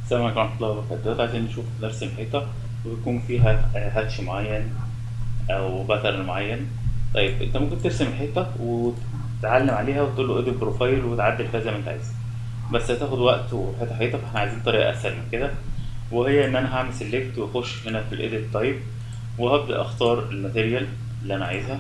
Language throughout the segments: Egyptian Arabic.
السلام عليكم ورحمة الله وبركاته دلوقتي عايزين نشوف نرسم حيطة ويكون فيها آه، هاتش معين أو باترن معين طيب أنت ممكن ترسم الحيطة وتعلم عليها وتقول له إيديت بروفايل وتعدل فيها زي ما أنت عايز بس هتاخد وقت وحيطة حيطة فاحنا عايزين طريقة أسهل من كده وهي إن أنا هعمل سيلكت وأخش هنا في الإيديت تايب وهبدأ أختار الماتيريال اللي أنا عايزها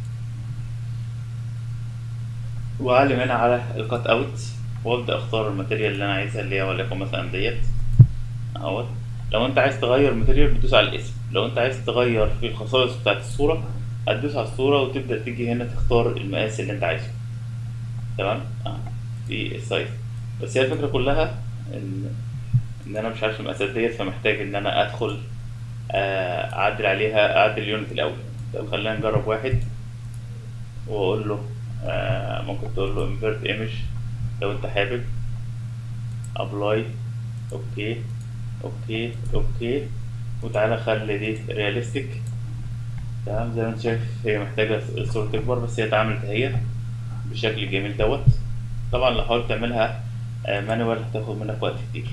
وأعلم هنا على الكات أوت وأبدأ أختار الماتيريال اللي أنا عايزها اللي هي وليكن مثلا ديت اهوت لو انت عايز تغير ماتيريال بتدوس على الاسم لو انت عايز تغير في الخصائص بتاعت الصورة هتدوس على الصورة وتبدأ تيجي هنا تختار المقاس اللي انت عايزه تمام اه دي السايز بس هي الفكرة كلها ان ان انا مش عارف المقاسات ديت فمحتاج ان انا ادخل آه، اعدل عليها اعدل اليونت الاول طب خلينا نجرب واحد واقول له آه، ممكن تقول له invert image لو انت حابب ابلاي اوكي اوكي اوكي وتعالى خلي دي رياليستيك تمام زي ما انت شايف هي محتاجة الصورة تكبر بس هي اتعملت اهي بالشكل الجميل دوت طبعا لو حاولت تعملها مانوال هتاخد منك وقت كتير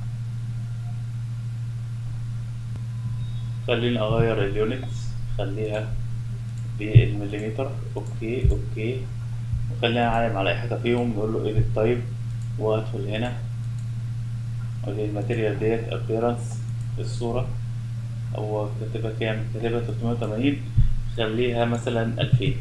خليني اغير اليونت خليها بالمليمتر اوكي اوكي وخلينا اعلم على اي حاجة فيهم نقول له edit type وادخل هنا ودي الماتيريال ديت appearance الصورة هو كاتبها كام؟ كاتبها 380 خليها مثلا 2000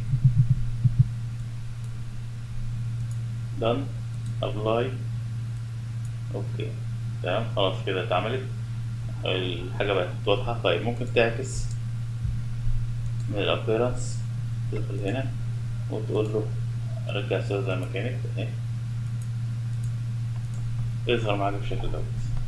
done apply اوكي تمام خلاص كده اتعملت الحاجة بقت واضحة طيب ممكن تعكس من الابيرنس تدخل هنا وتقول له رجع الصورة زي ما كانت اهي يظهر معاك بالشكل دوت